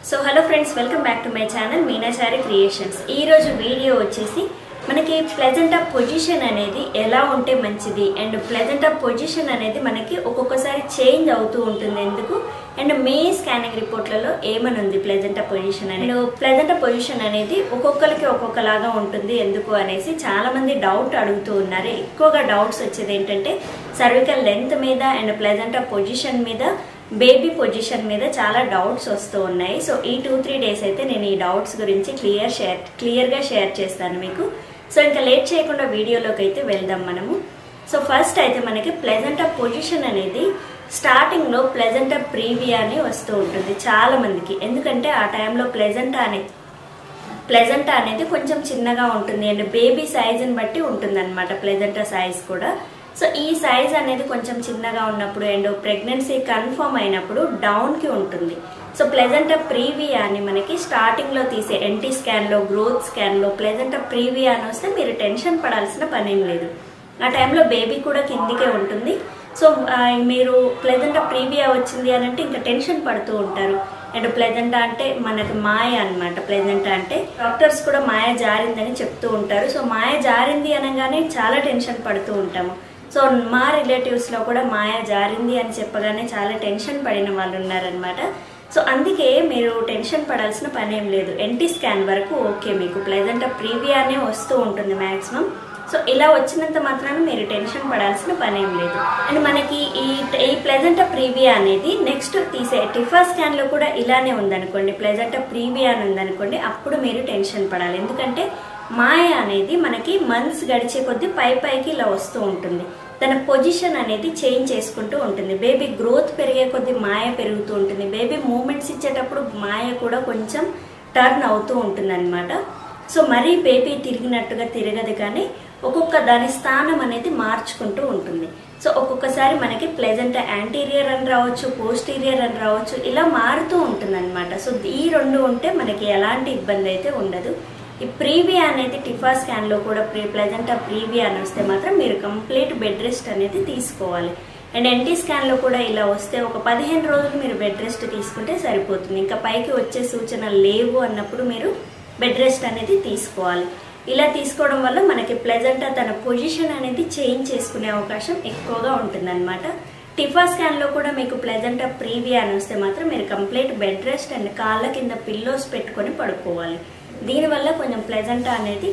so hello friends welcome back to my channel Meenachari creations ఈ రోజు video వచ్చేసి మనకి ప్లెజెంట్ ఆఫ్ పొజిషన్ అనేది ఎలా ఉంటే మంచిది అండ్ ప్లెజెంట్ ఆఫ్ పొజిషన్ అనేది మనకి ఒక్కొక్కసారి చేంజ్ అవుతూ ఉంటుంది ఎందుకు అండ్ మే స్కానింగ్ రిపోర్ట్లలో ఏమని ఉంది placenta of position and placenta of position అనేది ఒక్కొక్కరికి ఒక్కొక్కలాగా ఉంటుంది ఎందుకు అనేసి చాలా మంది డౌట్ అడుగుతూ ఉన్నారు ఎక్కువగా డౌట్స్ వచ్చేది ఏంటంటే సర్వికల్ లెంత్ మీద అండ్ ప్లెజెంట్ ఆఫ్ పొజిషన్ మీద బేబీ పొజిషన్ మీద చాలా డౌట్స్ వస్తూ ఉన్నాయి సో ఈ టూ త్రీ డేస్ అయితే నేను ఈ డౌట్స్ గురించి క్లియర్ షేర్ క్లియర్గా షేర్ చేస్తాను మీకు సో ఇంకా లేట్ చేయకుండా వీడియోలోకి అయితే వెళ్దాం మనము సో ఫస్ట్ అయితే మనకి ప్లెజెంట్ ఆఫ్ పొజిషన్ అనేది స్టార్టింగ్లో ప్లెజెంట్ ఆఫ్ ప్రీవియా అని వస్తూ ఉంటుంది చాలా మందికి ఎందుకంటే ఆ టైంలో ప్లెజెంట్ అనే ప్లెజెంట్ అనేది కొంచెం చిన్నగా ఉంటుంది అండ్ బేబీ సైజుని బట్టి ఉంటుంది అనమాట ప్లెజెంట్ సైజ్ కూడా సో ఈ సైజ్ అనేది కొంచెం చిన్నగా ఉన్నప్పుడు అండ్ ప్రెగ్నెన్సీ కన్ఫర్మ్ అయినప్పుడు డౌన్కి ఉంటుంది సో ప్లెజెంట్ ప్రీవియా అని మనకి స్టార్టింగ్లో తీసే ఎన్టీ స్కాన్లో గ్రోత్ స్కాన్లో ప్లెజెంట్ ప్రీవియా అని వస్తే మీరు టెన్షన్ పడాల్సిన పనేం లేదు ఆ టైంలో బేబీ కూడా కిందికే ఉంటుంది సో ఆ, మీరు ప్లెజెంట్ ప్రీవియా వచ్చింది అని అంటే ఇంకా టెన్షన్ పడుతూ ఉంటారు అండ్ ప్లెజెంట్ అంటే మనకి మాయ అన్నమాట ప్లెజెంట్ అంటే డాక్టర్స్ కూడా మాయ జారిందని చెప్తూ ఉంటారు సో మాయ జారింది అనగానే చాలా టెన్షన్ పడుతూ ఉంటాము సో మా రిలేటివ్స్ లో కూడా మాయ జారింది అని చెప్పగానే చాలా టెన్షన్ పడిన వాళ్ళు ఉన్నారనమాట సో అందుకే మీరు టెన్షన్ పడాల్సిన పని ఏం లేదు ఎన్టీ స్కాన్ వరకు ఓకే మీకు ప్లెజెంట్ ప్రీవియానే వస్తూ ఉంటుంది మాక్సిమం సో ఇలా వచ్చినంత మాత్రాన మీరు టెన్షన్ పడాల్సిన పని ఏం లేదు అండ్ మనకి ఈ ఈ ప్లెజెంట్ ప్రీవియా అనేది నెక్స్ట్ తీసే టిఫా స్కాన్ లో కూడా ఇలానే ఉందనుకోండి ప్లెజెంట్ ప్రీవియా అని ఉందనుకోండి అప్పుడు మీరు టెన్షన్ పడాలి ఎందుకంటే మాయ అనేది మనకి మంత్స్ గడిచే కొద్దీ పై పైకి ఇలా వస్తూ ఉంటుంది తన పొజిషన్ అనేది చేంజ్ చేసుకుంటూ ఉంటుంది బేబీ గ్రోత్ పెరిగే కొద్దీ మాయ పెరుగుతూ ఉంటుంది బేబీ మూమెంట్స్ ఇచ్చేటప్పుడు మాయ కూడా కొంచెం టర్న్ అవుతూ ఉంటుంది సో మరీ బేబీ తిరిగినట్టుగా తిరగదు కానీ ఒక్కొక్క దాని స్థానం అనేది మార్చుకుంటూ ఉంటుంది సో ఒక్కొక్కసారి మనకి ప్లెజెంట్ యాంటీరియర్ అని రావచ్చు పోస్టీరియర్ అని రావచ్చు ఇలా మారుతూ ఉంటుంది అనమాట సో ఈ రెండు ఉంటే మనకి ఎలాంటి ఇబ్బంది అయితే ఉండదు ఈ ప్రీవియా అనేది టిఫా స్కాన్ లో కూడా ప్రీ ప్లెజెంట్ ఆ ప్రీవియా అని వస్తే మాత్రం మీరు కంప్లీట్ బెడ్ రెస్ట్ అనేది తీసుకోవాలి అండ్ ఎన్టీ స్కాన్ లో కూడా ఇలా వస్తే ఒక పదిహేను రోజులు మీరు బెడ్ రెస్ట్ తీసుకుంటే సరిపోతుంది ఇంకా పైకి వచ్చే సూచనలు లేవు అన్నప్పుడు మీరు బెడ్ రెస్ట్ అనేది తీసుకోవాలి ఇలా తీసుకోవడం వల్ల మనకి ప్లెజెంట్ తన పొజిషన్ అనేది చేంజ్ చేసుకునే అవకాశం ఎక్కువగా ఉంటుందన్నమాట టిఫా స్కాన్ లో కూడా మీకు ప్లెజెంట్ ప్రీవియా అని వస్తే మాత్రం మీరు కంప్లీట్ బెడ్ రెస్ట్ అండ్ కాళ్ళ కింద పిల్లోస్ పెట్టుకొని పడుకోవాలి దీనివల్ల కొంచెం ప్లెజెంట్ అనేది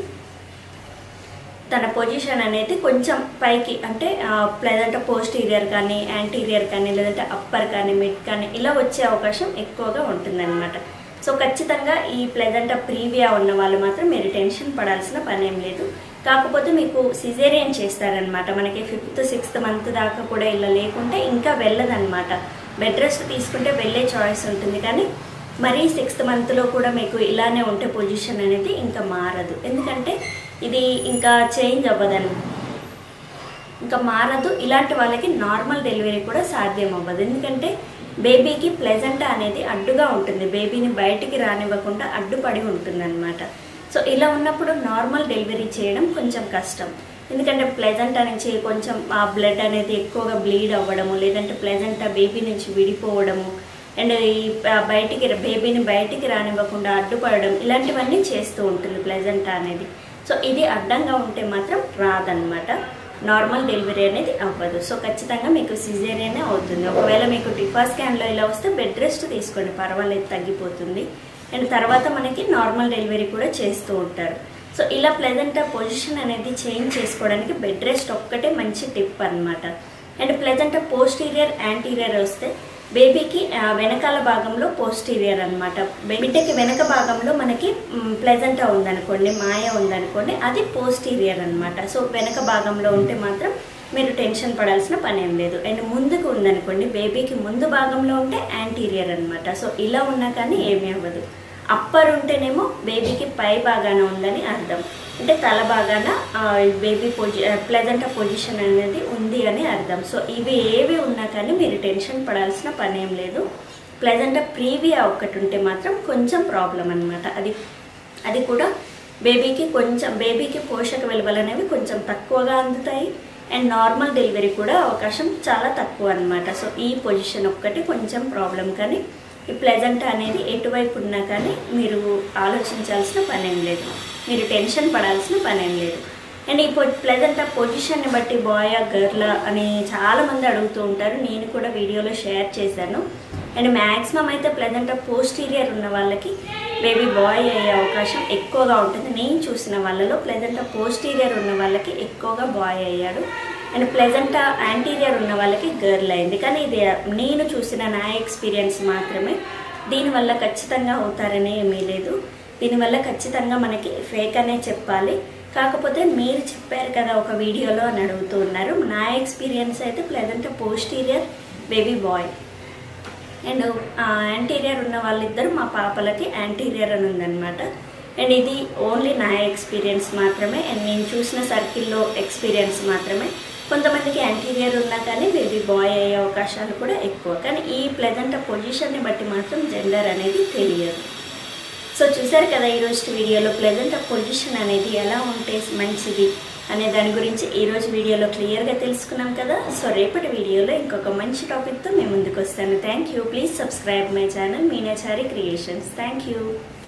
తన పొజిషన్ అనేది కొంచెం పైకి అంటే ప్లెజెంట్ పోస్టీరియర్ కానీ యాంటీరియర్ కానీ లేదంటే అప్పర్ కానీ మిడ్ కానీ ఇలా వచ్చే అవకాశం ఎక్కువగా ఉంటుందన్నమాట సో ఖచ్చితంగా ఈ ప్లెజెంట్ ప్రీవియా ఉన్న వాళ్ళు మాత్రం మీరు టెన్షన్ పడాల్సిన పని ఏం లేదు కాకపోతే మీకు సిజేరియన్ చేస్తారనమాట మనకి ఫిఫ్త్ సిక్స్త్ మంత్ దాకా కూడా ఇలా లేకుంటే ఇంకా వెళ్ళదన్నమాట బెడ్ రెస్ట్ తీసుకుంటే వెళ్ళే చాయిస్ ఉంటుంది కానీ మరీ సిక్స్త్ మంత్లో కూడా మీకు ఇలానే ఉంటే పొజిషన్ అనేది ఇంకా మారదు ఎందుకంటే ఇది ఇంకా చేంజ్ అవ్వదని ఇంకా మారదు ఇలాంటి వాళ్ళకి నార్మల్ డెలివరీ కూడా సాధ్యం అవ్వదు ఎందుకంటే బేబీకి ప్లెజెంట్ అనేది అడ్డుగా ఉంటుంది బేబీని బయటికి రానివ్వకుండా అడ్డుపడి ఉంటుంది సో ఇలా ఉన్నప్పుడు నార్మల్ డెలివరీ చేయడం కొంచెం కష్టం ఎందుకంటే ప్లెజెంట్ నుంచి కొంచెం ఆ బ్లడ్ అనేది ఎక్కువగా బ్లీడ్ అవ్వడము లేదంటే ప్లెజెంట్ ఆ బేబీ నుంచి విడిపోవడము అండ్ ఈ ఆ బయటికి బేబీని బయటికి రానివ్వకుండా అడ్డుపడడం ఇలాంటివన్నీ చేస్తూ ఉంటుంది ప్లెజెంట్ అనేది సో ఇది అడ్డంగా ఉంటే మాత్రం రాదనమాట నార్మల్ డెలివరీ అనేది అవ్వదు సో ఖచ్చితంగా మీకు సిజేరియనే అవుతుంది ఒకవేళ మీకు టిఫా స్కాన్లో ఇలా వస్తే బెడ్ రెస్ట్ తీసుకోండి పర్వాలేదు తగ్గిపోతుంది అండ్ తర్వాత మనకి నార్మల్ డెలివరీ కూడా చేస్తూ ఉంటారు సో ఇలా ప్లెజెంట్ పొజిషన్ అనేది చేంజ్ చేసుకోవడానికి బెడ్ రెస్ట్ ఒక్కటే మంచి టిప్ అన్నమాట అండ్ ప్లెజెంట్ పోస్టీరియర్ యాంటీరియర్ వస్తే బేబీకి ఆ, వెనకాల భాగంలో పోస్టీరియర్ అనమాట బిడ్డకి వెనక భాగంలో మనకి ప్లెజెంట్ ఉందనుకోండి మాయ ఉందనుకోండి అది పోస్టీరియర్ అన్నమాట సో వెనక భాగంలో ఉంటే మాత్రం మీరు టెన్షన్ పడాల్సిన పని ఏం లేదు అండ్ ముందుకు ఉందనుకోండి బేబీకి ముందు భాగంలో ఉంటే యాంటీరియర్ అన్నమాట సో ఇలా ఉన్నా కానీ ఏమీ అవ్వదు అప్పర్ ఉంటేనేమో బేబీకి పై భాగాన ఉందని అర్థం అంటే తల భాగాన బేబీ పొజి ప్లెజెంట్ పొజిషన్ అనేది ఉంది అని అర్థం సో ఇవి ఏవి ఉన్నా కానీ మీరు టెన్షన్ పడాల్సిన పని ఏం లేదు ప్లెజెంట్ ప్రీవియా ఒక్కటి ఉంటే మాత్రం కొంచెం ప్రాబ్లం అనమాట అది అది కూడా బేబీకి కొంచెం బేబీకి పోషక విలువలు అనేవి కొంచెం తక్కువగా అందుతాయి అండ్ నార్మల్ డెలివరీ కూడా అవకాశం చాలా తక్కువ అనమాట సో ఈ పొజిషన్ ఒక్కటి కొంచెం ప్రాబ్లం కానీ ఈ ప్లెజెంట్ అనేది ఎటువైపు ఉన్నా కానీ మీరు ఆలోచించాల్సిన పని ఏం లేదు మీరు టెన్షన్ పడాల్సిన పని ఏం లేదు అండ్ ఈ ప్లెజెంట్ ఆ పొజిషన్ని బట్టి బాయ్ గర్ల్ అని చాలామంది అడుగుతూ ఉంటారు నేను కూడా వీడియోలో షేర్ చేశాను అండ్ మ్యాక్సిమం అయితే ప్లెజెంట్ పోస్టీరియర్ ఉన్న వాళ్ళకి బేబీ బాయ్ అయ్యే అవకాశం ఎక్కువగా ఉంటుంది నేను చూసిన వాళ్ళలో ప్లెజెంట్ పోస్టీరియర్ ఉన్న వాళ్ళకి ఎక్కువగా బాయ్ అయ్యాడు అండ్ ప్లెజెంట్ యాంటీరియర్ ఉన్న వాళ్ళకి గర్ల్ అయింది కానీ ఇది నేను చూసిన నా ఎక్స్పీరియన్స్ మాత్రమే దీనివల్ల ఖచ్చితంగా అవుతారనే ఏమీ లేదు దీనివల్ల ఖచ్చితంగా మనకి ఫేక్ అనే చెప్పాలి కాకపోతే మీరు చెప్పారు కదా ఒక వీడియోలో అని అడుగుతూ ఉన్నారు నా ఎక్స్పీరియన్స్ అయితే placenta posterior baby boy and anterior ఉన్న వాళ్ళిద్దరు మా పాపలకి యాంటీరియర్ అని ఉందన్నమాట అండ్ ఇది ఓన్లీ నా ఎక్స్పీరియన్స్ మాత్రమే అండ్ నేను చూసిన సర్కిల్లో ఎక్స్పీరియన్స్ మాత్రమే కొంతమందికి యాంటీరియర్ ఉన్నా కానీ బేబీ బాయ్ అయ్యే అవకాశాలు కూడా ఎక్కువ కానీ ఈ ప్లెజెంట్ పొజిషన్ని బట్టి మాత్రం జెండర్ అనేది తెలియదు సో చూసారు కదా ఈరోజు వీడియోలో ప్లెజెంట్ పొజిషన్ అనేది ఎలా ఉంటే మంచిది అనే దాని గురించి ఈరోజు వీడియోలో క్లియర్గా తెలుసుకున్నాం కదా సో రేపటి వీడియోలో ఇంకొక మంచి టాపిక్తో మేము ముందుకు వస్తాను thank you please subscribe my channel Meenachari creations thank you